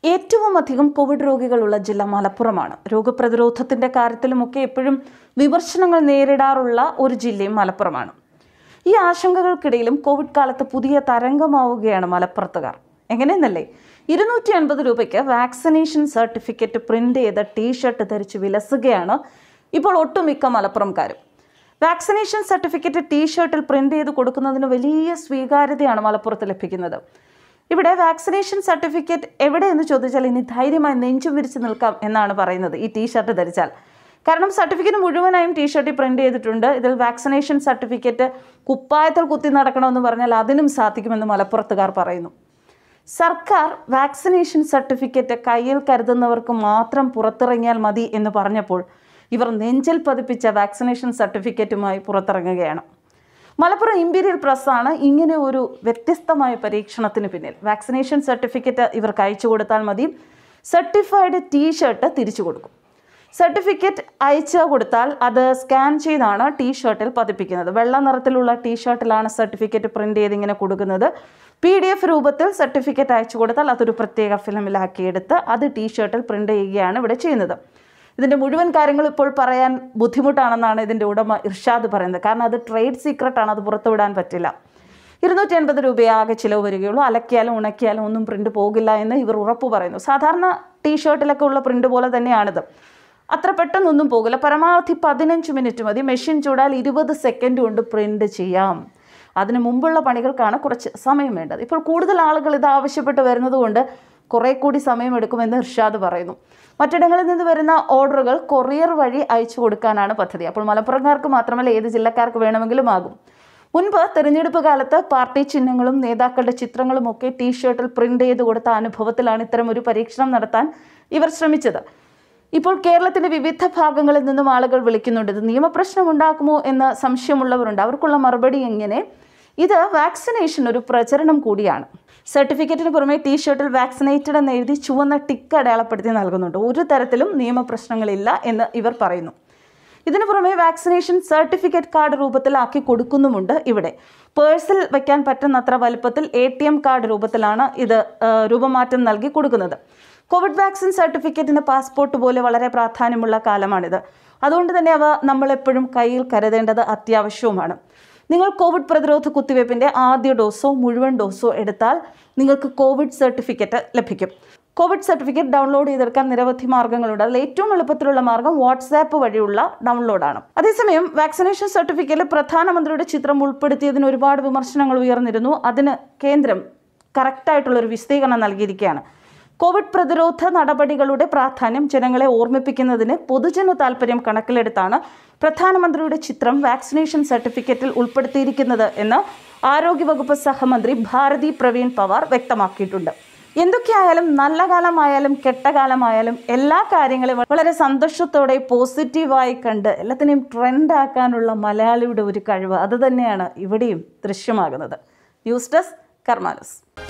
ഏറ്റവും അധികം കോവിഡ് രോഗികളുള്ള ജില്ല മലപ്പുറമാണ് രോഗപ്രതിരോധത്തിന്റെ കാര്യത്തിലുമൊക്കെ എപ്പോഴും വിമർശനങ്ങൾ നേരിടാറുള്ള ഒരു ജില്ലയും മലപ്പുറമാണ് ഈ ആശങ്കകൾക്കിടയിലും കോവിഡ് കാലത്ത് പുതിയ തരംഗമാവുകയാണ് മലപ്പുറത്തുകാർ എങ്ങനെയെന്നല്ലേ ഇരുന്നൂറ്റി അൻപത് രൂപയ്ക്ക് വാക്സിനേഷൻ സർട്ടിഫിക്കറ്റ് പ്രിന്റ് ചെയ്ത ടീഷർട്ട് ധരിച്ച് വിലസുകയാണ് ഇപ്പോൾ ഒട്ടുമിക്ക മലപ്പുറംകാരും വാക്സിനേഷൻ സർട്ടിഫിക്കറ്റ് ടീഷർട്ടിൽ പ്രിന്റ് ചെയ്ത് കൊടുക്കുന്നതിന് വലിയ സ്വീകാര്യതയാണ് മലപ്പുറത്ത് ലഭിക്കുന്നത് ഇവിടെ വാക്സിനേഷൻ സർട്ടിഫിക്കറ്റ് എവിടെ എന്ന് ചോദിച്ചാൽ ഇനി ധൈര്യമായി നെഞ്ചും വിരിച്ച് നിൽക്കാം എന്നാണ് പറയുന്നത് ഈ ടീഷർട്ട് ധരിച്ചാൽ കാരണം സർട്ടിഫിക്കറ്റ് മുഴുവനായും ടീഷർട്ടിൽ പ്രിന്റ് ചെയ്തിട്ടുണ്ട് ഇതിൽ വാക്സിനേഷൻ സർട്ടിഫിക്കറ്റ് കുപ്പായത്തിൽ കുത്തി നടക്കണമെന്ന് പറഞ്ഞാൽ അതിനും സാധിക്കുമെന്ന് മലപ്പുറത്തുകാർ പറയുന്നു സർക്കാർ വാക്സിനേഷൻ സർട്ടിഫിക്കറ്റ് കയ്യിൽ കരുതുന്നവർക്ക് മാത്രം പുറത്തിറങ്ങിയാൽ മതി എന്ന് പറഞ്ഞപ്പോൾ ഇവർ നെഞ്ചിൽ പതിപ്പിച്ച വാക്സിനേഷൻ സർട്ടിഫിക്കറ്റുമായി പുറത്തിറങ്ങുകയാണ് മലപ്പുറം ഇമ്പീരിയൽ പ്രസ്സാണ് ഇങ്ങനെ ഒരു വ്യത്യസ്തമായ പരീക്ഷണത്തിന് പിന്നിൽ വാക്സിനേഷൻ സർട്ടിഫിക്കറ്റ് ഇവർക്ക് അയച്ചു കൊടുത്താൽ മതി സർട്ടിഫൈഡ് ടീ ഷർട്ട് തിരിച്ചു കൊടുക്കും സർട്ടിഫിക്കറ്റ് അയച്ചു കൊടുത്താൽ അത് സ്കാൻ ചെയ്താണ് ടീ ഷർട്ടിൽ പതിപ്പിക്കുന്നത് വെള്ള നിറത്തിലുള്ള ടീ ഷർട്ടിലാണ് സർട്ടിഫിക്കറ്റ് പ്രിന്റ് ചെയ്ത് ഇങ്ങനെ കൊടുക്കുന്നത് പി ഡി എഫ് രൂപത്തിൽ സർട്ടിഫിക്കറ്റ് അയച്ചു കൊടുത്താൽ അതൊരു പ്രത്യേക ഫിലിമിലാക്കിയെടുത്ത് അത് ടീ ഷർട്ടിൽ പ്രിന്റ് ചെയ്യുകയാണ് ഇവിടെ ചെയ്യുന്നത് ഇതിൻ്റെ മുഴുവൻ കാര്യങ്ങൾ ഇപ്പോൾ പറയാൻ ബുദ്ധിമുട്ടാണെന്നാണ് ഇതിൻ്റെ ഉടമ ഇർഷാദ് പറയുന്നത് കാരണം അത് ട്രേഡ് സീക്രട്ടാണ് അത് പുറത്തുവിടാൻ പറ്റില്ല ഇരുന്നൂറ്റി അൻപത് രൂപയെ ആകെ ചിലവ് വരികയുള്ളൂ അലക്കിയാലും ഉണക്കിയാലും ഒന്നും പ്രിന്റ് പോകില്ല എന്ന് ഇവർ ഉറപ്പ് പറയുന്നു സാധാരണ ടീ ഷർട്ടിലൊക്കെ ഉള്ള പ്രിന്റ് പോലെ തന്നെയാണിത് അത്ര പെട്ടെന്നൊന്നും പോകില്ല പരമാവധി പതിനഞ്ച് മിനിറ്റ് മതി മെഷീൻ ചൂടാൽ ഇരുപത് സെക്കൻഡ് കൊണ്ട് പ്രിന്റ് ചെയ്യാം അതിന് മുമ്പുള്ള പണികൾക്കാണ് കുറച്ച് സമയം വേണ്ടത് ഇപ്പോൾ കൂടുതൽ ആളുകൾ ഇത് ആവശ്യപ്പെട്ട് വരുന്നത് കൊണ്ട് കുറെ കൂടി സമയമെടുക്കുമെന്ന് ഇർഷാദ് പറയുന്നു മറ്റിടങ്ങളിൽ നിന്ന് വരുന്ന ഓർഡറുകൾ കൊറിയർ വഴി അയച്ചു കൊടുക്കാനാണ് പദ്ധതി അപ്പോൾ മലപ്പുറംകാർക്ക് മാത്രമല്ല ഏത് ജില്ലക്കാർക്ക് വേണമെങ്കിലും ആകും മുൻപ് തെരഞ്ഞെടുപ്പ് കാലത്ത് പാർട്ടി ചിഹ്നങ്ങളും നേതാക്കളുടെ ചിത്രങ്ങളും ഒക്കെ ടീ ഷർട്ടിൽ പ്രിന്റ് ചെയ്ത് കൊടുത്ത അനുഭവത്തിലാണ് ഇത്തരം ഒരു പരീക്ഷണം നടത്താൻ ഇവർ ശ്രമിച്ചത് ഇപ്പോൾ കേരളത്തിന്റെ വിവിധ ഭാഗങ്ങളിൽ നിന്നും ആളുകൾ വിളിക്കുന്നുണ്ട് ഇത് നിയമപ്രശ്നം ഉണ്ടാക്കുമോ എന്ന് സംശയമുള്ളവരുണ്ട് അവർക്കുള്ള മറുപടി എങ്ങനെ ഇത് വാക്സിനേഷൻ ഒരു പ്രചരണം കൂടിയാണ് സർട്ടിഫിക്കറ്റിന് പുറമെ ടീ ഷർട്ടിൽ വാക്സിനേറ്റഡ് എന്ന് എഴുതി ചുവന്ന ടിക്ക് അടയാളപ്പെടുത്തി നൽകുന്നുണ്ട് ഒരു തരത്തിലും നിയമപ്രശ്നങ്ങളില്ല എന്ന് ഇവർ പറയുന്നു ഇതിനു പുറമെ വാക്സിനേഷൻ സർട്ടിഫിക്കറ്റ് കാർഡ് രൂപത്തിലാക്കി കൊടുക്കുന്നുമുണ്ട് ഇവിടെ പേഴ്സിൽ വെക്കാൻ പറ്റുന്നത്ര വലുപ്പത്തിൽ എ ടി എം കാർഡ് രൂപത്തിലാണ് ഇത് ആ, രൂപമാറ്റം നൽകി കൊടുക്കുന്നത് കോവിഡ് വാക്സിൻ സർട്ടിഫിക്കറ്റിന് പാസ്പോർട്ട് പോലെ വളരെ പ്രാധാന്യമുള്ള കാലമാണിത് അതുകൊണ്ട് തന്നെ അവ നമ്മളെപ്പോഴും കയ്യിൽ കരുതേണ്ടത് അത്യാവശ്യവുമാണ് നിങ്ങൾ കോവിഡ് പ്രതിരോധ കുത്തിവയ്പ്പിന്റെ ആദ്യ ഡോസോ മുഴുവൻ ഡോസോ എടുത്താൽ നിങ്ങൾക്ക് കോവിഡ് സർട്ടിഫിക്കറ്റ് ലഭിക്കും കോവിഡ് സർട്ടിഫിക്കറ്റ് ഡൗൺലോഡ് ചെയ്തെടുക്കാൻ നിരവധി മാർഗ്ഗങ്ങളുണ്ട് അതിൽ ഏറ്റവും എളുപ്പത്തിലുള്ള മാർഗ്ഗം വാട്സാപ്പ് വഴിയുള്ള ഡൗൺലോഡാണ് അതേസമയം വാക്സിനേഷൻ സർട്ടിഫിക്കറ്റിൽ പ്രധാനമന്ത്രിയുടെ ചിത്രം ഉൾപ്പെടുത്തിയതിന് ഒരുപാട് വിമർശനങ്ങൾ ഉയർന്നിരുന്നു അതിന് കേന്ദ്രം കറക്റ്റായിട്ടുള്ള ഒരു വിശദീകരണം നൽകിയിരിക്കുകയാണ് കോവിഡ് പ്രതിരോധ നടപടികളുടെ പ്രാധാന്യം ജനങ്ങളെ ഓർമ്മിപ്പിക്കുന്നതിന് പൊതുജന താൽപ്പര്യം കണക്കിലെടുത്താണ് പ്രധാനമന്ത്രിയുടെ ചിത്രം വാക്സിനേഷൻ സർട്ടിഫിക്കറ്റിൽ ഉൾപ്പെടുത്തിയിരിക്കുന്നത് എന്ന് ആരോഗ്യവകുപ്പ് സഹമന്ത്രി ഭാരതി പ്രവീൺ പവാർ വ്യക്തമാക്കിയിട്ടുണ്ട് എന്തൊക്കെയായാലും നല്ല കാലമായാലും കെട്ട കാലമായാലും എല്ലാ കാര്യങ്ങളും വളരെ സന്തോഷത്തോടെ പോസിറ്റീവായി കണ്ട് എല്ലാത്തിനെയും ട്രെൻഡ് ആക്കാനുള്ള മലയാളിയുടെ ഒരു കഴിവ് അത് തന്നെയാണ് ഇവിടെയും ദൃശ്യമാകുന്നത് ന്യൂസ് ഡെസ്ക് കർമാനസ്